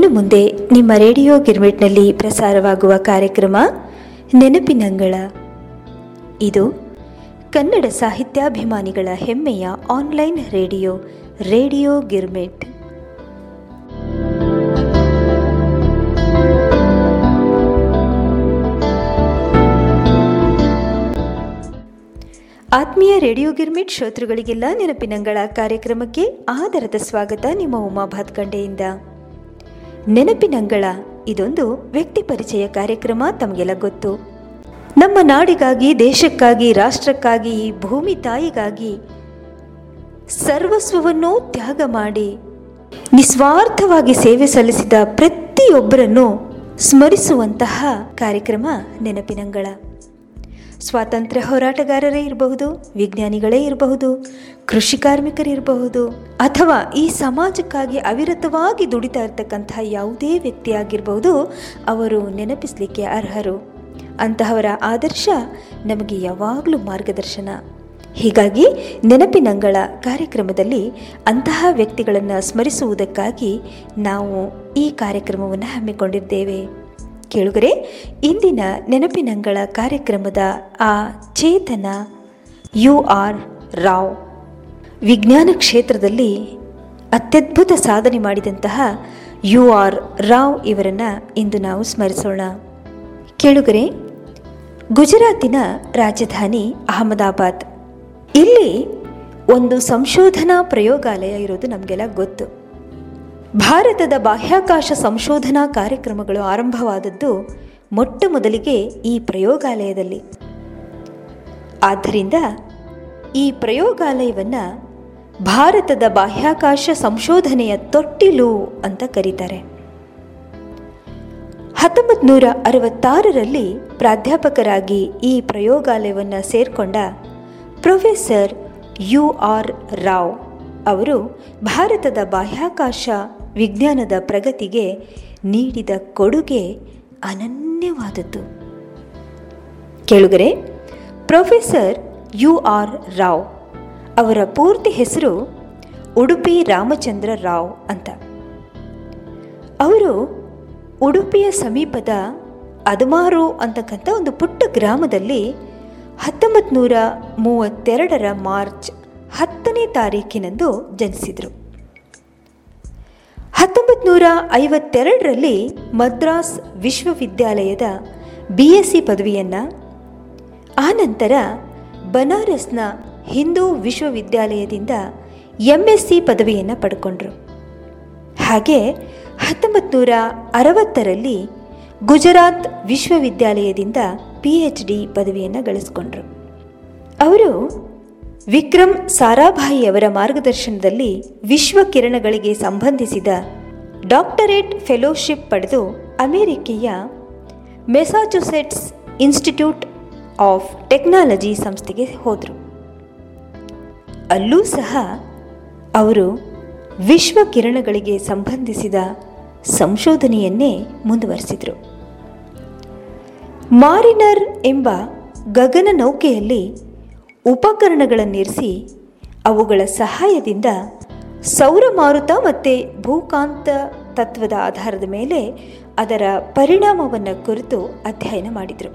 ಇನ್ನು ಮುಂದೆ ನಿಮ್ಮ ರೇಡಿಯೋ ಗಿರ್ಮಿಟ್ನಲ್ಲಿ ಪ್ರಸಾರವಾಗುವ ಕಾರ್ಯಕ್ರಮ ನೆನಪಿನಂಗಳ ಇದು ಕನ್ನಡ ಸಾಹಿತ್ಯಾಭಿಮಾನಿಗಳ ಹೆಮ್ಮೆಯ ಆನ್ಲೈನ್ ರೇಡಿಯೋ ರೇಡಿಯೋ ಗಿರ್ಮಿಟ್ ಆತ್ಮೀಯ ರೇಡಿಯೋ ಗಿರ್ಮಿಟ್ ಶ್ರೋತೃಗಳಿಗೆಲ್ಲ ನೆನಪಿನಂಗಳ ಕಾರ್ಯಕ್ರಮಕ್ಕೆ ಆದರದ ಸ್ವಾಗತ ನಿಮ್ಮ ಉಮಾ ಭಾತ್ಕಂಡೆಯಿಂದ ನೆನಪಿನಂಗಳ ಇದೊಂದು ವ್ಯಕ್ತಿ ಪರಿಚಯ ಕಾರ್ಯಕ್ರಮ ತಮಗೆಲ್ಲ ಗೊತ್ತು ನಮ್ಮ ನಾಡಿಗಾಗಿ ದೇಶಕ್ಕಾಗಿ ರಾಷ್ಟ್ರಕ್ಕಾಗಿ ಈ ಭೂಮಿ ತಾಯಿಗಾಗಿ ಸರ್ವಸ್ವವನ್ನೂ ತ್ಯಾಗ ಮಾಡಿ ನಿಸ್ವಾರ್ಥವಾಗಿ ಸೇವೆ ಸಲ್ಲಿಸಿದ ಪ್ರತಿಯೊಬ್ಬರನ್ನು ಸ್ಮರಿಸುವಂತಹ ಕಾರ್ಯಕ್ರಮ ನೆನಪಿನಂಗಳ ಸ್ವಾತಂತ್ರ್ಯ ಹೋರಾಟಗಾರರೇ ಇರಬಹುದು ವಿಜ್ಞಾನಿಗಳೇ ಇರಬಹುದು ಕೃಷಿ ಕಾರ್ಮಿಕರಿರಬಹುದು ಅಥವಾ ಈ ಸಮಾಜಕ್ಕಾಗಿ ಅವಿರತವಾಗಿ ದುಡಿತಾ ಇರ್ತಕ್ಕಂತಹ ಯಾವುದೇ ವ್ಯಕ್ತಿಯಾಗಿರಬಹುದು ಅವರು ನೆನಪಿಸಲಿಕ್ಕೆ ಅರ್ಹರು ಅಂತಹವರ ಆದರ್ಶ ನಮಗೆ ಯಾವಾಗಲೂ ಮಾರ್ಗದರ್ಶನ ಹೀಗಾಗಿ ನೆನಪಿನಂಗಳ ಕಾರ್ಯಕ್ರಮದಲ್ಲಿ ಅಂತಹ ವ್ಯಕ್ತಿಗಳನ್ನು ಸ್ಮರಿಸುವುದಕ್ಕಾಗಿ ನಾವು ಈ ಕಾರ್ಯಕ್ರಮವನ್ನು ಹಮ್ಮಿಕೊಂಡಿದ್ದೇವೆ ಕೇಳುಗರೆ ಇಂದಿನ ನೆನಪಿನಂಗಳ ಕಾರ್ಯಕ್ರಮದ ಆ ಚೇತನ ಯು ಆರ್ ರಾವ್ ವಿಜ್ಞಾನ ಕ್ಷೇತ್ರದಲ್ಲಿ ಅತ್ಯದ್ಭುತ ಸಾಧನೆ ಮಾಡಿದಂತಹ ಯು ಆರ್ ರಾವ್ ಇವರನ್ನು ಇಂದು ನಾವು ಸ್ಮರಿಸೋಣ ಕೇಳುಗರೆ ಗುಜರಾತಿನ ರಾಜಧಾನಿ ಅಹಮದಾಬಾದ್ ಇಲ್ಲಿ ಒಂದು ಸಂಶೋಧನಾ ಪ್ರಯೋಗಾಲಯ ಇರೋದು ನಮಗೆಲ್ಲ ಗೊತ್ತು ಭಾರತದ ಬಾಹ್ಯಾಕಾಶ ಸಂಶೋಧನಾ ಕಾರ್ಯಕ್ರಮಗಳು ಆರಂಭವಾದದ್ದು ಮೊಟ್ಟ ಮೊದಲಿಗೆ ಈ ಪ್ರಯೋಗಾಲಯದಲ್ಲಿ ಆದ್ದರಿಂದ ಈ ಪ್ರಯೋಗಾಲಯವನ್ನು ಭಾರತದ ಬಾಹ್ಯಾಕಾಶ ಸಂಶೋಧನೆಯ ತೊಟ್ಟಿಲು ಅಂತ ಕರೀತಾರೆ ಹತ್ತೊಂಬತ್ತು ನೂರ ಅರವತ್ತಾರರಲ್ಲಿ ಪ್ರಾಧ್ಯಾಪಕರಾಗಿ ಈ ಪ್ರಯೋಗಾಲಯವನ್ನು ಸೇರ್ಕೊಂಡ ಪ್ರೊಫೆಸರ್ ಯು ಆರ್ ರಾವ್ ಅವರು ಭಾರತದ ಬಾಹ್ಯಾಕಾಶ ವಿಜ್ಞಾನದ ಪ್ರಗತಿಗೆ ನೀಡಿದ ಕೊಡುಗೆ ಅನನ್ಯವಾದದ್ದು ಕೇಳುಗರೆ ಪ್ರೊಫೆಸರ್ ಯು ಆರ್ ರಾವ್ ಅವರ ಪೂರ್ತಿ ಹೆಸರು ಉಡುಪಿ ರಾಮಚಂದ್ರ ರಾವ್ ಅಂತ ಅವರು ಉಡುಪಿಯ ಸಮೀಪದ ಅದಮಾರು ಅಂತಕ್ಕಂಥ ಒಂದು ಪುಟ್ಟ ಗ್ರಾಮದಲ್ಲಿ ಹತ್ತೊಂಬತ್ತು ನೂರ ಮೂವತ್ತೆರಡರ ಮಾರ್ಚ್ ಹತ್ತನೇ ತಾರೀಕಿನಂದು ಜನಿಸಿದರು ಹತ್ತೊಂಬತ್ತು ನೂರ ಐವತ್ತೆರಡರಲ್ಲಿ ಮದ್ರಾಸ್ ವಿಶ್ವವಿದ್ಯಾಲಯದ ಬಿ ಎಸ್ ಸಿ ಪದವಿಯನ್ನು ಆನಂತರ ಬನಾರಸ್ನ ಹಿಂದೂ ವಿಶ್ವವಿದ್ಯಾಲಯದಿಂದ ಎಂ ಎಸ್ ಸಿ ಪದವಿಯನ್ನು ಪಡ್ಕೊಂಡ್ರು ಹಾಗೆ ಹತ್ತೊಂಬತ್ತು ನೂರ ಅರವತ್ತರಲ್ಲಿ ಗುಜರಾತ್ ವಿಶ್ವವಿದ್ಯಾಲಯದಿಂದ ಪಿ ಎಚ್ ಡಿ ಪದವಿಯನ್ನು ಗಳಿಸ್ಕೊಂಡ್ರು ಅವರು ವಿಕ್ರಮ್ ಸಾರಾಭಾಯಿ ಅವರ ಮಾರ್ಗದರ್ಶನದಲ್ಲಿ ವಿಶ್ವ ಕಿರಣಗಳಿಗೆ ಸಂಬಂಧಿಸಿದ ಡಾಕ್ಟರೇಟ್ ಫೆಲೋಶಿಪ್ ಪಡೆದು ಅಮೆರಿಕೆಯ ಮೆಸಾಚುಸೆಟ್ಸ್ ಇನ್ಸ್ಟಿಟ್ಯೂಟ್ ಆಫ್ ಟೆಕ್ನಾಲಜಿ ಸಂಸ್ಥೆಗೆ ಹೋದರು ಅಲ್ಲೂ ಸಹ ಅವರು ವಿಶ್ವ ಕಿರಣಗಳಿಗೆ ಸಂಬಂಧಿಸಿದ ಸಂಶೋಧನೆಯನ್ನೇ ಮುಂದುವರೆಸಿದರು ಮಾರಿನರ್ ಎಂಬ ಗಗನ ನೌಕೆಯಲ್ಲಿ ಉಪಕರಣಗಳನ್ನಿರಿಸಿ ಅವುಗಳ ಸಹಾಯದಿಂದ ಸೌರಮಾರುತ ಮತ್ತು ಭೂಕಾಂತ ತತ್ವದ ಆಧಾರದ ಮೇಲೆ ಅದರ ಪರಿಣಾಮವನ್ನು ಕುರಿತು ಅಧ್ಯಯನ ಮಾಡಿದರು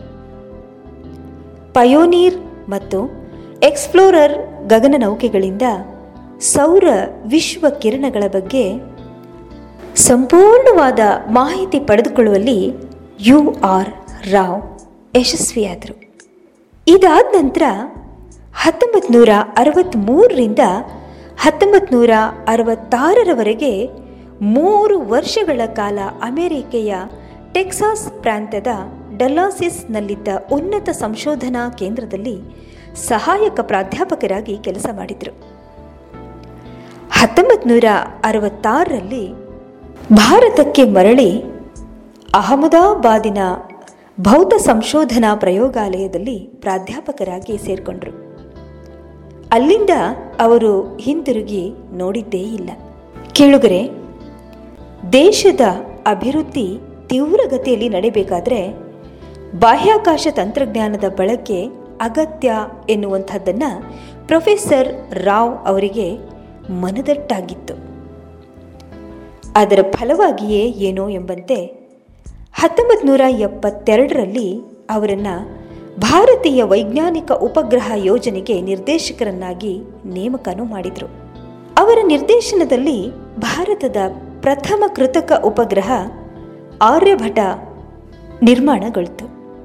ಪಯೋನೀರ್ ಮತ್ತು ಎಕ್ಸ್ಪ್ಲೋರರ್ ಗಗನನೌಕೆಗಳಿಂದ ಸೌರ ವಿಶ್ವ ಕಿರಣಗಳ ಬಗ್ಗೆ ಸಂಪೂರ್ಣವಾದ ಮಾಹಿತಿ ಪಡೆದುಕೊಳ್ಳುವಲ್ಲಿ ಯು ಆರ್ ರಾವ್ ಯಶಸ್ವಿಯಾದರು ಇದಾದ ನಂತರ ಹತ್ತೊಂಬತ್ತು ನೂರ ಅರವತ್ತ್ಮೂರರಿಂದ ಹತ್ತೊಂಬತ್ತು ನೂರ ಅರವತ್ತಾರರವರೆಗೆ ಮೂರು ವರ್ಷಗಳ ಕಾಲ ಅಮೆರಿಕೆಯ ಟೆಕ್ಸಾಸ್ ಪ್ರಾಂತ್ಯದ ಡಲ್ಲಾಸಿಸ್ನಲ್ಲಿದ್ದ ಉನ್ನತ ಸಂಶೋಧನಾ ಕೇಂದ್ರದಲ್ಲಿ ಸಹಾಯಕ ಪ್ರಾಧ್ಯಾಪಕರಾಗಿ ಕೆಲಸ ಮಾಡಿದರು ಹತ್ತೊಂಬತ್ತು ನೂರ ಅರವತ್ತಾರರಲ್ಲಿ ಭಾರತಕ್ಕೆ ಮರಳಿ ಅಹಮದಾಬಾದಿನ ಭೌತ ಸಂಶೋಧನಾ ಪ್ರಯೋಗಾಲಯದಲ್ಲಿ ಪ್ರಾಧ್ಯಾಪಕರಾಗಿ ಸೇರಿಕೊಂಡ್ರು ಅಲ್ಲಿಂದ ಅವರು ಹಿಂತಿರುಗಿ ನೋಡಿದ್ದೇ ಇಲ್ಲ ಕೇಳುಗರೆ ದೇಶದ ಅಭಿವೃದ್ಧಿ ತೀವ್ರಗತಿಯಲ್ಲಿ ನಡಿಬೇಕಾದ್ರೆ ಬಾಹ್ಯಾಕಾಶ ತಂತ್ರಜ್ಞಾನದ ಬಳಕೆ ಅಗತ್ಯ ಎನ್ನುವಂಥದ್ದನ್ನು ಪ್ರೊಫೆಸರ್ ರಾವ್ ಅವರಿಗೆ ಮನದಟ್ಟಾಗಿತ್ತು ಅದರ ಫಲವಾಗಿಯೇ ಏನೋ ಎಂಬಂತೆ ಹತ್ತೊಂಬತ್ತು ನೂರ ಎಪ್ಪತ್ತೆರಡರಲ್ಲಿ ಅವರನ್ನು ಭಾರತೀಯ ವೈಜ್ಞಾನಿಕ ಉಪಗ್ರಹ ಯೋಜನೆಗೆ ನಿರ್ದೇಶಕರನ್ನಾಗಿ ನೇಮಕನೂ ಮಾಡಿದರು ಅವರ ನಿರ್ದೇಶನದಲ್ಲಿ ಭಾರತದ ಪ್ರಥಮ ಕೃತಕ ಉಪಗ್ರಹ ಆರ್ಯಭಟ ನಿರ್ಮಾಣಗೊಳಿತು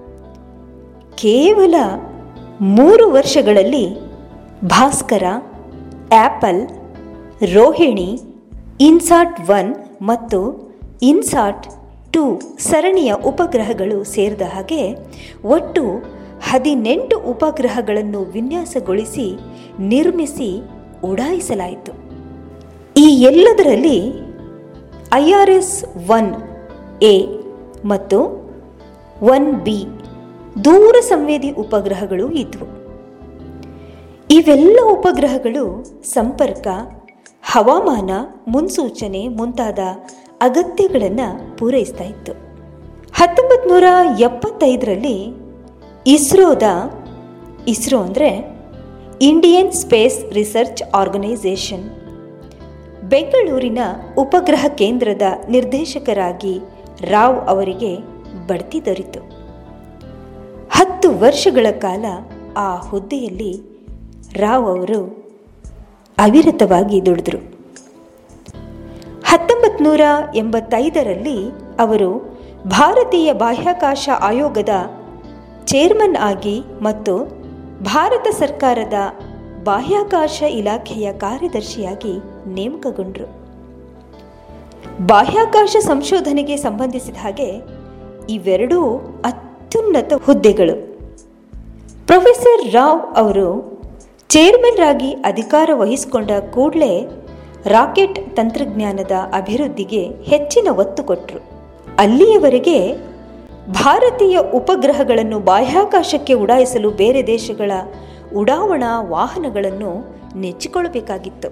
ಕೇವಲ ಮೂರು ವರ್ಷಗಳಲ್ಲಿ Bhaskara APPLE Rohini INSAT one ಮತ್ತು ಇನ್ಸಾಟ್ ಟೂ ಸರಣಿಯ ಉಪಗ್ರಹಗಳು ಸೇರಿದ ಹಾಗೆ ಒಟ್ಟು ಹದಿನೆಂಟು ಉಪಗ್ರಹಗಳನ್ನು ವಿನ್ಯಾಸಗೊಳಿಸಿ ನಿರ್ಮಿಸಿ ಉಡಾಯಿಸಲಾಯಿತು ಈ ಎಲ್ಲದರಲ್ಲಿ I R S one A ಮತ್ತು ಒನ್ ಬಿ ದೂರ ಸಂವೇದಿ ಉಪಗ್ರಹಗಳು ಇದ್ವು ಇವೆಲ್ಲ ಉಪಗ್ರಹಗಳು ಸಂಪರ್ಕ ಹವಾಮಾನ ಮುನ್ಸೂಚನೆ ಮುಂತಾದ ಅಗತ್ಯಗಳನ್ನು ಪೂರೈಸ್ತಾ ಇತ್ತು ಹತ್ತೊಂಬತ್ತು ನೂರ ಎಪ್ಪತ್ತೈದರಲ್ಲಿ ಇಸ್ರೋದ ಇಸ್ರೋ ಅಂದರೆ ಇಂಡಿಯನ್ ಸ್ಪೇಸ್ ರಿಸರ್ಚ್ ಆರ್ಗನೈಸೇಷನ್ ಬೆಂಗಳೂರಿನ ಉಪಗ್ರಹ ಕೇಂದ್ರದ ನಿರ್ದೇಶಕರಾಗಿ ರಾವ್ ಅವರಿಗೆ ಬಡ್ತಿ ದೊರೆತು ಹತ್ತು ವರ್ಷಗಳ ಕಾಲ ಆ ಹುದ್ದೆಯಲ್ಲಿ ರಾವ್ ಅವರು ಅವಿರತವಾಗಿ ದುಡಿದ್ರು ಹತ್ತೊಂಬತ್ತು ನೂರ ಎಂಬತ್ತೈದರಲ್ಲಿ ಅವರು ಭಾರತೀಯ ಬಾಹ್ಯಾಕಾಶ ಆಯೋಗದ ಚೇರ್ಮನ್ ಆಗಿ ಮತ್ತು ಭಾರತ ಸರ್ಕಾರದ ಬಾಹ್ಯಾಕಾಶ ಇಲಾಖೆಯ ಕಾರ್ಯದರ್ಶಿಯಾಗಿ ನೇಮಕಗೊಂಡರು ಬಾಹ್ಯಾಕಾಶ ಸಂಶೋಧನೆಗೆ ಸಂಬಂಧಿಸಿದ ಹಾಗೆ ಇವೆರಡೂ ಅತ್ಯುನ್ನತ ಹುದ್ದೆಗಳು ಪ್ರೊಫೆಸರ್ ರಾವ್ ಅವರು ಚೇರ್ಮನ್ ಆಗಿ ಅಧಿಕಾರ ವಹಿಸಿಕೊಂಡ ಕೂಡಲೇ ರಾಕೆಟ್ ತಂತ್ರಜ್ಞಾನದ ಅಭಿವೃದ್ಧಿಗೆ ಹೆಚ್ಚಿನ ಒತ್ತು ಕೊಟ್ಟರು ಅಲ್ಲಿಯವರೆಗೆ ಭಾರತೀಯ ಉಪಗ್ರಹಗಳನ್ನು ಬಾಹ್ಯಾಕಾಶಕ್ಕೆ ಉಡಾಯಿಸಲು ಬೇರೆ ದೇಶಗಳ ಉಡಾವಣಾ ವಾಹನಗಳನ್ನು ನೆಚ್ಚಿಕೊಳ್ಳಬೇಕಾಗಿತ್ತು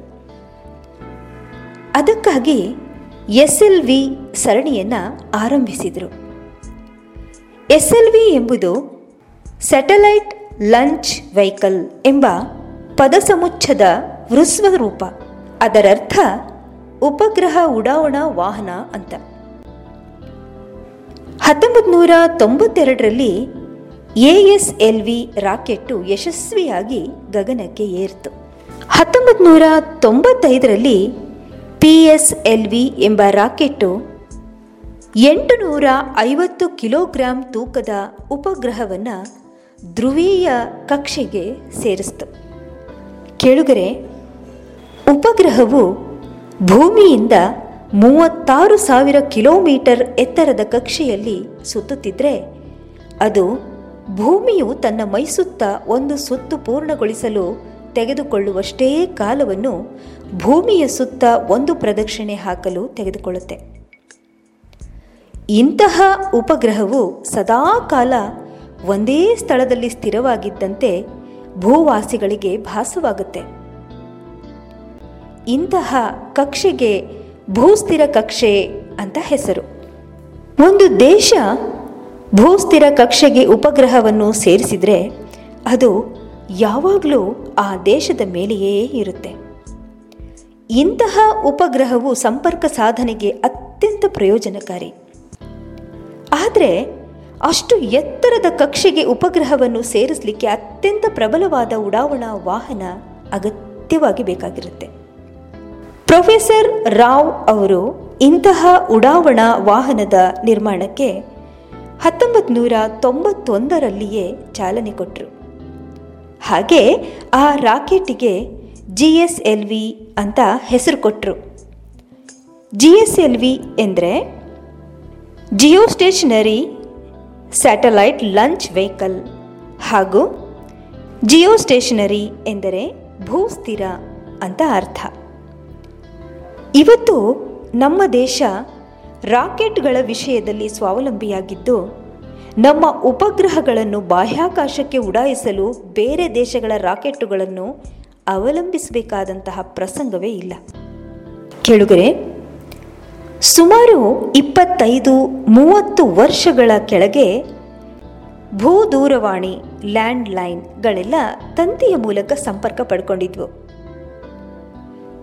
ಅದಕ್ಕಾಗಿ ಎಸ್ ಎಲ್ ವಿ ಸರಣಿಯನ್ನು ಆರಂಭಿಸಿದರು ಎಸ್ ಎಲ್ ವಿ ಎಂಬುದು ಸ್ಯಾಟಲೈಟ್ ಲಂಚ್ ವೆಹಿಕಲ್ ಎಂಬ ಪದಸಮುಚ್ಚದ ಹೃಸ್ವ ರೂಪ ಅದರರ್ಥ ಉಪಗ್ರಹ ಉಡಾವಣಾ ವಾಹನ ಅಂತ ಹತ್ತೊಂಬತ್ತು ನೂರ ತೊಂಬತ್ತೆರಡರಲ್ಲಿ A S L V rocket ಯಶಸ್ವಿಯಾಗಿ ಗಗನಕ್ಕೆ ಏರಿತು ಹತ್ತೊಂಬತ್ತು ನೂರ ತೊಂಬತ್ತೈದರಲ್ಲಿ ಪಿ ಎಸ್ ಎಲ್ ವಿ ಎಂಬ ರಾಕೆಟ್ಟು ಎಂಟು ನೂರ ಐವತ್ತು ಕಿಲೋಗ್ರಾಂ ತೂಕದ ಉಪಗ್ರಹವನ್ನು ಧ್ರುವೀಯ ಕಕ್ಷೆಗೆ ಸೇರಿಸಿತು ಕೇಳುಗರೆ ಉಪಗ್ರಹವು ಭೂಮಿಯಿಂದ ಮೂವತ್ತಾರು ಸಾವಿರ ಕಿಲೋಮೀಟರ್ ಎತ್ತರದ ಕಕ್ಷೆಯಲ್ಲಿ ಸುತ್ತುತ್ತಿದ್ರೆ ಅದು ಭೂಮಿಯು ತನ್ನ ಮೈಸುತ್ತ ಒಂದು ಸುತ್ತು ಪೂರ್ಣಗೊಳಿಸಲು ತೆಗೆದುಕೊಳ್ಳುವಷ್ಟೇ ಕಾಲವನ್ನು ಭೂಮಿಯ ಸುತ್ತ ಒಂದು ಪ್ರದಕ್ಷಿಣೆ ಹಾಕಲು ತೆಗೆದುಕೊಳ್ಳುತ್ತೆ ಇಂತಹ ಉಪಗ್ರಹವು ಸದಾ ಕಾಲ ಒಂದೇ ಸ್ಥಳದಲ್ಲಿ ಸ್ಥಿರವಾಗಿದ್ದಂತೆ ಭೂವಾಸಿಗಳಿಗೆ ಭಾಸವಾಗುತ್ತೆ ಇಂತಹ ಕಕ್ಷೆಗೆ ಭೂಸ್ಥಿರ ಕಕ್ಷೆ ಅಂತ ಹೆಸರು ಒಂದು ದೇಶ ಭೂಸ್ಥಿರ ಕಕ್ಷೆಗೆ ಉಪಗ್ರಹವನ್ನು ಸೇರಿಸಿದರೆ ಅದು ಯಾವಾಗಲೂ ಆ ದೇಶದ ಮೇಲೆಯೇ ಇರುತ್ತೆ ಇಂತಹ ಉಪಗ್ರಹವು ಸಂಪರ್ಕ ಸಾಧನೆಗೆ ಅತ್ಯಂತ ಪ್ರಯೋಜನಕಾರಿ ಆದರೆ ಅಷ್ಟು ಎತ್ತರದ ಕಕ್ಷೆಗೆ ಉಪಗ್ರಹವನ್ನು ಸೇರಿಸಲಿಕ್ಕೆ ಅತ್ಯಂತ ಪ್ರಬಲವಾದ ಉಡಾವಣಾ ವಾಹನ ಅಗತ್ಯವಾಗಿ ಬೇಕಾಗಿರುತ್ತೆ ಪ್ರೊಫೆಸರ್ ರಾವ್ ಅವರು ಇಂತಹ ಉಡಾವಣಾ ವಾಹನದ ನಿರ್ಮಾಣಕ್ಕೆ ಹತ್ತೊಂಬತ್ತು ನೂರ ತೊಂಬತ್ತೊಂದರಲ್ಲಿಯೇ ಚಾಲನೆ ಕೊಟ್ಟರು ಹಾಗೆ ಆ ರಾಕೆಟಿಗೆ ಜಿ ಎಸ್ ಎಲ್ ವಿ ಅಂತ ಹೆಸರು ಕೊಟ್ಟರು ಜಿ ಎಸ್ ಎಲ್ ವಿ ಎಂದರೆ geostationary satellite launch vehicle ಹಾಗೂ ಜಿಯೋ ಸ್ಟೇಷನರಿ ಎಂದರೆ ಭೂಸ್ಥಿರ ಅಂತ ಅರ್ಥ ಇವತ್ತು ನಮ್ಮ ದೇಶ ರಾಕೆಟ್ಗಳ ವಿಷಯದಲ್ಲಿ ಸ್ವಾವಲಂಬಿಯಾಗಿದ್ದು ನಮ್ಮ ಉಪಗ್ರಹಗಳನ್ನು ಬಾಹ್ಯಾಕಾಶಕ್ಕೆ ಉಡಾಯಿಸಲು ಬೇರೆ ದೇಶಗಳ ರಾಕೆಟ್ಟುಗಳನ್ನು ಅವಲಂಬಿಸಬೇಕಾದಂತಹ ಪ್ರಸಂಗವೇ ಇಲ್ಲ ಕೇಳುಗರೆ ಸುಮಾರು ಇಪ್ಪತ್ತೈದು ಮೂವತ್ತು ವರ್ಷಗಳ ಕೆಳಗೆ ಭೂ ದೂರವಾಣಿ ಲ್ಯಾಂಡ್ ಲೈನ್ಗಳೆಲ್ಲ ತಂತಿಯ ಮೂಲಕ ಸಂಪರ್ಕ ಪಡ್ಕೊಂಡಿದ್ವು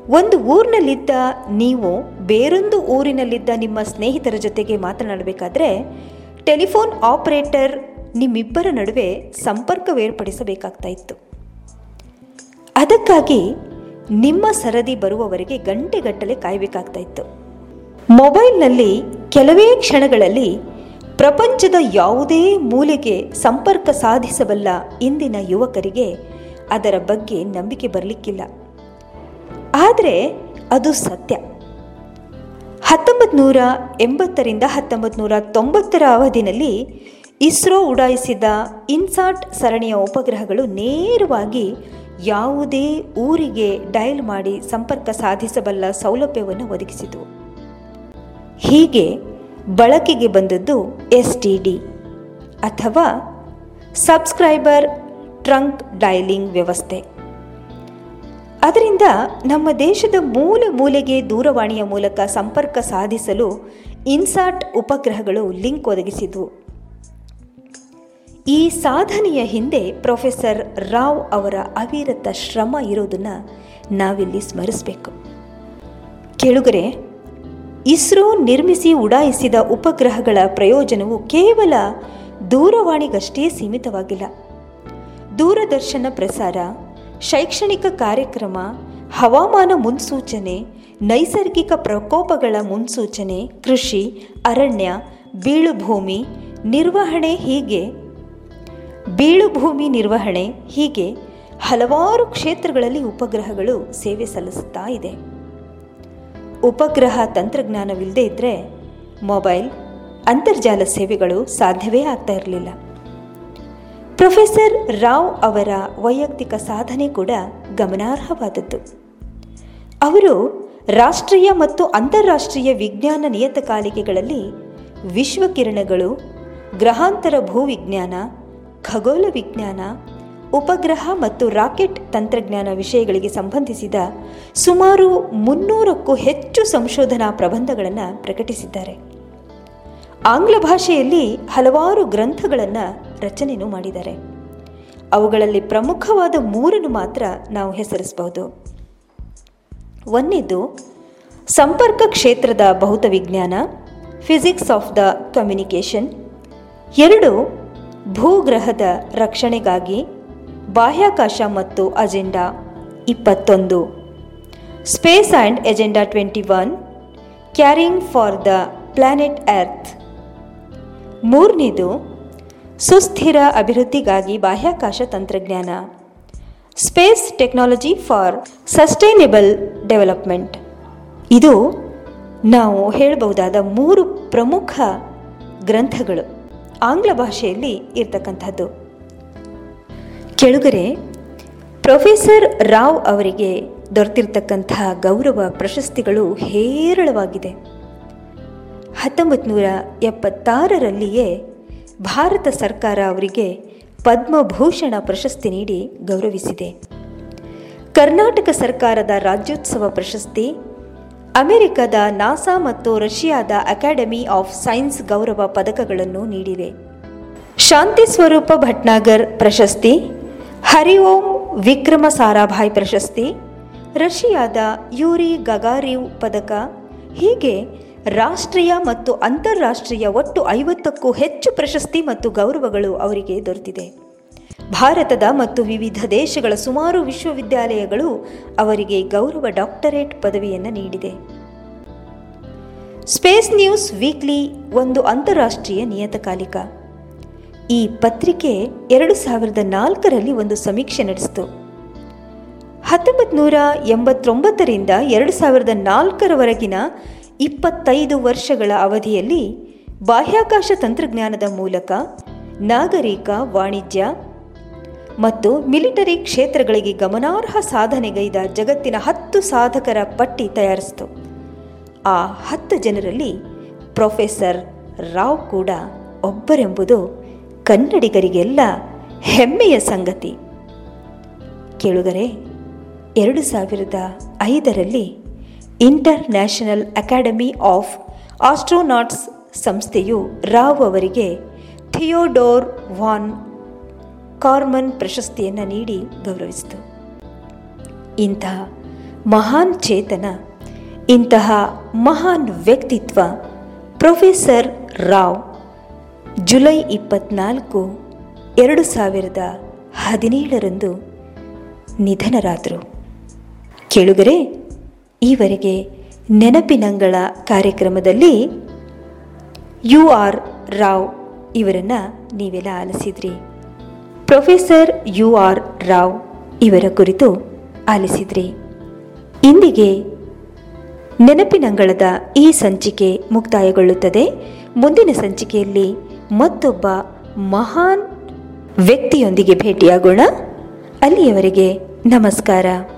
ಒಂದು ಊರಿನಲ್ಲಿದ್ದ ನೀವು ಬೇರೊಂದು ಊರಿನಲ್ಲಿದ್ದ ನಿಮ್ಮ ಸ್ನೇಹಿತರ ಜೊತೆಗೆ ಮಾತನಾಡಬೇಕಾದ್ರೆ ಟೆಲಿಫೋನ್ ಆಪರೇಟರ್ ನಿಮ್ಮಿಬ್ಬರ ನಡುವೆ ಸಂಪರ್ಕವೇರ್ಪಡಿಸಬೇಕಾಗ್ತಾ ಇತ್ತು ಅದಕ್ಕಾಗಿ ನಿಮ್ಮ ಸರದಿ ಬರುವವರೆಗೆ ಗಂಟೆಗಟ್ಟಲೆ ಕಾಯಬೇಕಾಗ್ತಾ ಇತ್ತು ಮೊಬೈಲ್ನಲ್ಲಿ ಕೆಲವೇ ಕ್ಷಣಗಳಲ್ಲಿ ಪ್ರಪಂಚದ ಯಾವುದೇ ಮೂಲೆಗೆ ಸಂಪರ್ಕ ಸಾಧಿಸಬಲ್ಲ ಇಂದಿನ ಯುವಕರಿಗೆ ಅದರ ಬಗ್ಗೆ ನಂಬಿಕೆ ಬರಲಿಕ್ಕಿಲ್ಲ ಆದರೆ ಅದು ಸತ್ಯ ಹತ್ತೊಂಬತ್ತು ನೂರ ಎಂಬತ್ತರಿಂದ ಹತ್ತೊಂಬತ್ತು ನೂರ ತೊಂಬತ್ತರ ಅವಧಿನಲ್ಲಿ ಇಸ್ರೋ ಉಡಾಯಿಸಿದ ಇನ್ಸಾಟ್ ಸರಣಿಯ ಉಪಗ್ರಹಗಳು ನೇರವಾಗಿ ಯಾವುದೇ ಊರಿಗೆ ಡಯಲ್ ಮಾಡಿ ಸಂಪರ್ಕ ಸಾಧಿಸಬಲ್ಲ ಸೌಲಭ್ಯವನ್ನು ಒದಗಿಸಿದವು ಹೀಗೆ ಬಳಕೆಗೆ ಬಂದದ್ದು ಎಸ್ ಟಿ ಡಿ ಅಥವಾ ಸಬ್ಸ್ಕ್ರೈಬರ್ ಟ್ರಂಕ್ ಡೈಲಿಂಗ್ ವ್ಯವಸ್ಥೆ ಅದರಿಂದ ನಮ್ಮ ದೇಶದ ಮೂಲೆ ಮೂಲೆಗೆ ದೂರವಾಣಿಯ ಮೂಲಕ ಸಂಪರ್ಕ ಸಾಧಿಸಲು ಇನ್ಸಾಟ್ ಉಪಗ್ರಹಗಳು ಲಿಂಕ್ ಒದಗಿಸಿದ್ವು ಈ ಸಾಧನೆಯ ಹಿಂದೆ ಪ್ರೊಫೆಸರ್ ರಾವ್ ಅವರ ಅವಿರತ ಶ್ರಮ ಇರೋದನ್ನು ನಾವಿಲ್ಲಿ ಸ್ಮರಿಸಬೇಕು ಕೇಳುಗರೆ ಇಸ್ರೋ ನಿರ್ಮಿಸಿ ಉಡಾಯಿಸಿದ ಉಪಗ್ರಹಗಳ ಪ್ರಯೋಜನವು ಕೇವಲ ದೂರವಾಣಿಗಷ್ಟೇ ಸೀಮಿತವಾಗಿಲ್ಲ ದೂರದರ್ಶನ ಪ್ರಸಾರ ಶೈಕ್ಷಣಿಕ ಕಾರ್ಯಕ್ರಮ ಹವಾಮಾನ ಮುನ್ಸೂಚನೆ ನೈಸರ್ಗಿಕ ಪ್ರಕೋಪಗಳ ಮುನ್ಸೂಚನೆ ಕೃಷಿ ಅರಣ್ಯ ಬೀಳುಭೂಮಿ ನಿರ್ವಹಣೆ ಹೀಗೆ ಬೀಳುಭೂಮಿ ನಿರ್ವಹಣೆ ಹೀಗೆ ಹಲವಾರು ಕ್ಷೇತ್ರಗಳಲ್ಲಿ ಉಪಗ್ರಹಗಳು ಸೇವೆ ಸಲ್ಲಿಸುತ್ತಾ ಇದೆ ಉಪಗ್ರಹ ತಂತ್ರಜ್ಞಾನವಿಲ್ಲದೆ ಇದ್ದರೆ ಮೊಬೈಲ್ ಅಂತರ್ಜಾಲ ಸೇವೆಗಳು ಸಾಧ್ಯವೇ ಆಗ್ತಾ ಇರಲಿಲ್ಲ ಪ್ರೊಫೆಸರ್ ರಾವ್ ಅವರ ವೈಯಕ್ತಿಕ ಸಾಧನೆ ಕೂಡ ಗಮನಾರ್ಹವಾದದ್ದು ಅವರು ರಾಷ್ಟ್ರೀಯ ಮತ್ತು ಅಂತಾರಾಷ್ಟ್ರೀಯ ವಿಜ್ಞಾನ ನಿಯತಕಾಲಿಕೆಗಳಲ್ಲಿ ವಿಶ್ವಕಿರಣಗಳು ಗ್ರಹಾಂತರ ಭೂವಿಜ್ಞಾನ ಖಗೋಳ ವಿಜ್ಞಾನ ಉಪಗ್ರಹ ಮತ್ತು ರಾಕೆಟ್ ತಂತ್ರಜ್ಞಾನ ವಿಷಯಗಳಿಗೆ ಸಂಬಂಧಿಸಿದ ಸುಮಾರು ಮುನ್ನೂರಕ್ಕೂ ಹೆಚ್ಚು ಸಂಶೋಧನಾ ಪ್ರಬಂಧಗಳನ್ನು ಪ್ರಕಟಿಸಿದ್ದಾರೆ ಆಂಗ್ಲ ಭಾಷೆಯಲ್ಲಿ ಹಲವಾರು ಗ್ರಂಥಗಳನ್ನು ರಚನೆಯೂ ಮಾಡಿದ್ದಾರೆ ಅವುಗಳಲ್ಲಿ ಪ್ರಮುಖವಾದ ಮೂರನ್ನು ಮಾತ್ರ ನಾವು ಹೆಸರಿಸಬಹುದು ಒಂದನೇದು ಸಂಪರ್ಕ ಕ್ಷೇತ್ರದ ಭೌತ ವಿಜ್ಞಾನ ಫಿಸಿಕ್ಸ್ ಆಫ್ ದ ಕಮ್ಯುನಿಕೇಷನ್ ಎರಡು ಭೂಗ್ರಹದ ರಕ್ಷಣೆಗಾಗಿ ಬಾಹ್ಯಾಕಾಶ ಮತ್ತು ಅಜೆಂಡಾ ಇಪ್ಪತ್ತೊಂದು space and agenda twenty one caring for the planet earth ಮೂರನೇದು ಸುಸ್ಥಿರ ಅಭಿವೃದ್ಧಿಗಾಗಿ ಬಾಹ್ಯಾಕಾಶ ತಂತ್ರಜ್ಞಾನ space technology for sustainable development ಇದು ನಾವು ಹೇಳಬಹುದಾದ ಮೂರು ಪ್ರಮುಖ ಗ್ರಂಥಗಳು ಆಂಗ್ಲ ಭಾಷೆಯಲ್ಲಿ ಇರ್ತಕ್ಕಂಥದ್ದು ಕೆಳಗರೆ ಪ್ರೊಫೆಸರ್ ರಾವ್ ಅವರಿಗೆ ದೊರೆತಿರ್ತಕ್ಕಂತಹ ಗೌರವ ಪ್ರಶಸ್ತಿಗಳು ಹೇರಳವಾಗಿದೆ ಹತ್ತೊಂಬತ್ತು ನೂರ ಎಪ್ಪತ್ತಾರರಲ್ಲಿಯೇ ಭಾರತ ಸರ್ಕಾರ ಅವರಿಗೆ ಪದ್ಮಭೂಷಣ ಪ್ರಶಸ್ತಿ ನೀಡಿ ಗೌರವಿಸಿದೆ ಕರ್ನಾಟಕ ಸರ್ಕಾರದ ರಾಜ್ಯೋತ್ಸವ ಪ್ರಶಸ್ತಿ ಅಮೆರಿಕದ ನಾಸಾ ಮತ್ತು ರಷ್ಯಾದ ಅಕಾಡೆಮಿ ಆಫ್ ಸೈನ್ಸ್ ಗೌರವ ಪದಕಗಳನ್ನು ನೀಡಿವೆ ಶಾಂತಿ ಸ್ವರೂಪ ಭಟ್ನಾಗರ್ ಪ್ರಶಸ್ತಿ ಹರಿಓಂ ವಿಕ್ರಮ ಸಾರಾಭಾಯ್ ಪ್ರಶಸ್ತಿ ರಷ್ಯಾದ ಯೂರಿ ಗಗಾರಿವ್ ಪದಕ ಹೀಗೆ ರಾಷ್ಟ್ರೀಯ ಮತ್ತು ಅಂತಾರಾಷ್ಟ್ರೀಯ ಒಟ್ಟು ಐವತ್ತಕ್ಕೂ ಹೆಚ್ಚು ಪ್ರಶಸ್ತಿ ಮತ್ತು ಗೌರವಗಳು ಅವರಿಗೆ ದೊರೆತಿದೆ ಭಾರತದ ಮತ್ತು ವಿವಿಧ ದೇಶಗಳ ಸುಮಾರು ವಿಶ್ವವಿದ್ಯಾಲಯಗಳು ಅವರಿಗೆ ಗೌರವ ಡಾಕ್ಟರೇಟ್ ಪದವಿಯನ್ನು ನೀಡಿದೆ ಸ್ಪೇಸ್ ನ್ಯೂಸ್ ವೀಕ್ಲಿ ಒಂದು ಅಂತಾರಾಷ್ಟ್ರೀಯ ನಿಯತಕಾಲಿಕ ಈ ಪತ್ರಿಕೆ ಎರಡು ಸಾವಿರದ ನಾಲ್ಕರಲ್ಲಿ ಒಂದು ಸಮೀಕ್ಷೆ ನಡೆಸಿತು ಹತ್ತೊಂಬತ್ತು ನೂರ ಎಂಬತ್ತೊಂಬತ್ತರಿಂದ ಎರಡು ಸಾವಿರದ ನಾಲ್ಕರವರೆಗಿನ ಇಪ್ಪತ್ತೈದು ವರ್ಷಗಳ ಅವಧಿಯಲ್ಲಿ ಬಾಹ್ಯಾಕಾಶ ತಂತ್ರಜ್ಞಾನದ ಮೂಲಕ ನಾಗರಿಕ ವಾಣಿಜ್ಯ ಮತ್ತು ಮಿಲಿಟರಿ ಕ್ಷೇತ್ರಗಳಿಗೆ ಗಮನಾರ್ಹ ಸಾಧನೆಗೈದ ಜಗತ್ತಿನ ಹತ್ತು ಸಾಧಕರ ಪಟ್ಟಿ ತಯಾರಿಸಿತು ಆ ಹತ್ತು ಜನರಲ್ಲಿ ಪ್ರೊಫೆಸರ್ ರಾವ್ ಕೂಡ ಒಬ್ಬರೆಂಬುದು ಕನ್ನಡಿಗರಿಗೆಲ್ಲ ಹೆಮ್ಮೆಯ ಸಂಗತಿ ಕೇಳುಗರೆ ಎರಡು ಸಾವಿರದ ಐದರಲ್ಲಿ international academy of astronauts ಸಂಸ್ಥೆಯು ರಾವ್ ಅವರಿಗೆ ಥಿಯೋಡೋರ್ ವಾನ್ ಕಾರ್ಮನ್ ಪ್ರಶಸ್ತಿಯನ್ನು ನೀಡಿ ಗೌರವಿಸಿತು ಇಂತಹ ಮಹಾನ್ ಚೇತನ ಇಂತಹ ಮಹಾನ್ ವ್ಯಕ್ತಿತ್ವ ಪ್ರೊಫೆಸರ್ ರಾವ್ ಜುಲೈ ಇಪ್ಪತ್ನಾಲ್ಕು ಎರಡು ಸಾವಿರದ ಹದಿನೇಳರಂದು ನಿಧನರಾದರು ಕೇಳುಗರೆ ಈವರೆಗೆ ನೆನಪಿನಂಗಳ ಕಾರ್ಯಕ್ರಮದಲ್ಲಿ ಯು ಆರ್ ರಾವ್ ಇವರನ್ನು ನೀವೆಲ್ಲ ಆಲಿಸಿದ್ರಿ ಪ್ರೊಫೆಸರ್ ಯು ಆರ್ ರಾವ್ ಇವರ ಕುರಿತು ಆಲಿಸಿದ್ರಿ ಇಂದಿಗೆ ನೆನಪಿನಂಗಳದ ಈ ಸಂಚಿಕೆ ಮುಕ್ತಾಯಗೊಳ್ಳುತ್ತದೆ ಮುಂದಿನ ಸಂಚಿಕೆಯಲ್ಲಿ ಮತ್ತೊಬ್ಬ ಮಹಾನ್ ವ್ಯಕ್ತಿಯೊಂದಿಗೆ ಭೇಟಿಯಾಗೋಣ ಅಲ್ಲಿಯವರೆಗೆ ನಮಸ್ಕಾರ